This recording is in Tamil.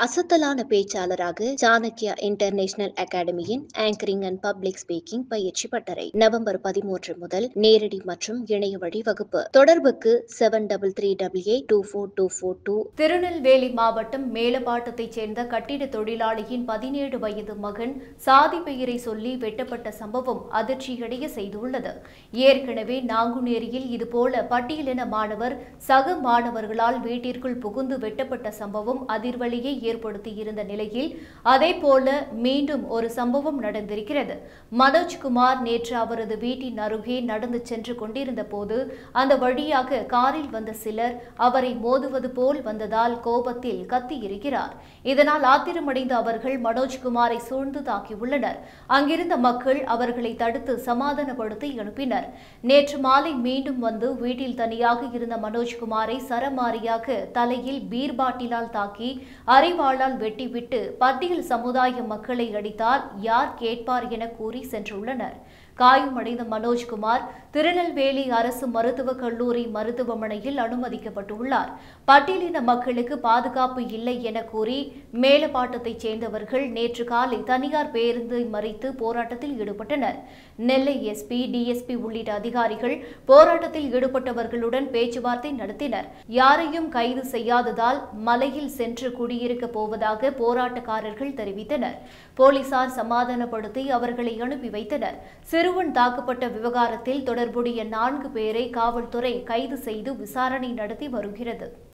அசத்தலான பேச்சாளராக சாணக்யா இன்டர்நேஷனல் அகாடமியின் ஆங்கரிங் அண்ட் பப்ளிக் ஸ்பீக்கிங் பயிற்சி பட்டறை நவம்பர் பதிமூன்று முதல் நேரடி மற்றும் இணைய வழி வகுப்பு தொடர்புக்கு seven double three double eight two four two four two Tirunelveli மாவட்டம் மேலப்பாட்டத்தைச் சேர்ந்த கட்டிட தொழிலாளியின் பதினேழு வயது மகன் சாதி பெயரை சொல்லி வெட்டப்பட்ட சம்பவம் அதிர்ச்சியடைய செய்துள்ளது ஏற்கனவே நாங்குநேரியில் இதுபோல பட்டியலின மாணவர் சக மாணவர்களால் வீட்டிற்குள் புகுந்து வெட்டப்பட்ட சம்பவம் அதிர்வலியை ஏற்படுத்தியிருந்த நிலையில் அதேபோல மீண்டும் ஒரு சம்பவம் நடந்திருக்கிறது மனோஜ்குமார் நேற்று அவரது வீட்டின் அருகே நடந்து சென்று கொண்டிருந்த போது அந்த வழியாக காரில் வந்த சிலர் அவரை மோதுவது போல் வந்ததால் கோபத்தில் கத்தியிருக்கிறார் இதனால் ஆத்திரமடைந்த அவர்கள் மனோஜ்குமாரை சூழ்ந்து தாக்கியுள்ளனர் அங்கிருந்த மக்கள் அவர்களை தடுத்து சமாதானப்படுத்தி அனுப்பினர் நேற்று மாலை மீண்டும் வந்து வீட்டில் தனியாக இருந்த மனோஜ்குமாரை சரமாரியாக தலையில் பீர் பாட்டிலால் தாக்கி அரிவாளால் வெட்டிவிட்டு பட்டியல் சமுதாய மக்களை அடித்தால் யார் கேட்பார் என கூறி சென்றுள்ளனர் காயமடைந்த மனோஜ்குமார் திருநெல்வேலி அரசு மருத்துவக் கல்லூரி மருத்துவமனையில் அனுமதிக்கப்பட்டுள்ளார் பட்டியலின மக்களுக்கு பாதுகாப்பு இல்லை என கூறி மேலப்பாட்டத்தைச் சேர்ந்தவர்கள் நேற்று காலை தனியார் பேருந்தை மறித்து போராட்டத்தில் ஈடுபட்டனர் நெல்லை எஸ்பி டிஎஸ்பி உள்ளிட்ட அதிகாரிகள் போராட்டத்தில் ஈடுபட்டவர்களுடன் பேச்சுவார்த்தை நடத்தினர் யாரையும் கைது செய்யாததால் மலையில் சென்று குடியிருக்கப் போவதாக போராட்டக்காரர்கள் தெரிவித்தனர் போலீசார் சமாதானப்படுத்தி அவர்களை அனுப்பி வைத்தனர் சிறுவன் தாக்கப்பட்ட விவகாரத்தில் தொடர்புடைய நான்கு பேரை காவல்துறை கைது செய்து விசாரணை நடத்தி வருகிறது